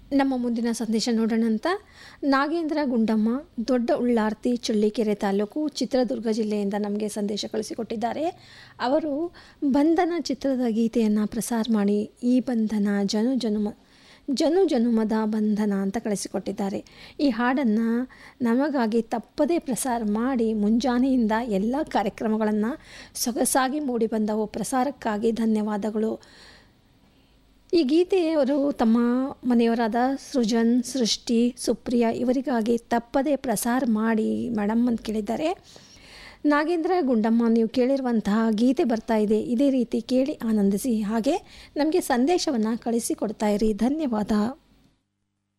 ನಮ್ಮ ಮುಂದಿನ ಸಂದೇಶ ನೋಡೋಣ ಅಂತ ನಾಗೇಂದ್ರ ಗುಂಡಮ್ಮ ದೊಡ್ಡ ಉಳ್ಳಾರ್ತಿ ಚಳ್ಳಿಕೆರೆ ತಾಲೂಕು ಚಿತ್ರದುರ್ಗ ಜಿಲ್ಲೆಯಿಂದ ನಮಗೆ ಸಂದೇಶ ಕಳಿಸಿಕೊಟ್ಟಿದ್ದಾರೆ ಅವರು ಬಂಧನ ಚಿತ್ರದ ಗೀತೆಯನ್ನು ಪ್ರಸಾರ ಮಾಡಿ ಈ ಬಂಧನ ಜನು ಜನುಮ ಜನು ಜನುಮದ ಬಂಧನ ಅಂತ ಕಳಿಸಿಕೊಟ್ಟಿದ್ದಾರೆ ಈ ಹಾಡನ್ನು ನಮಗಾಗಿ ತಪ್ಪದೇ ಪ್ರಸಾರ ಮಾಡಿ ಮುಂಜಾನೆಯಿಂದ ಎಲ್ಲ ಕಾರ್ಯಕ್ರಮಗಳನ್ನು ಸೊಗಸಾಗಿ ಮೂಡಿಬಂದವು ಪ್ರಸಾರಕ್ಕಾಗಿ ಧನ್ಯವಾದಗಳು ಈ ಗೀತೆಯವರು ತಮ್ಮ ಮನೆಯವರಾದ ಸೃಜನ್ ಸೃಷ್ಟಿ ಸುಪ್ರಿಯಾ ಇವರಿಗಾಗಿ ತಪ್ಪದೇ ಪ್ರಸಾರ ಮಾಡಿ ಮೇಡಮ್ ಅಂತ ಕೇಳಿದ್ದಾರೆ ನಾಗೇಂದ್ರ ಗುಂಡಮ್ಮ ನೀವು ಕೇಳಿರುವಂತಹ ಗೀತೆ ಬರ್ತಾ ಇದೆ ಇದೇ ರೀತಿ ಕೇಳಿ ಆನಂದಿಸಿ ಹಾಗೆ ನಮಗೆ ಸಂದೇಶವನ್ನು ಕಳಿಸಿಕೊಡ್ತಾ ಇರಿ ಧನ್ಯವಾದ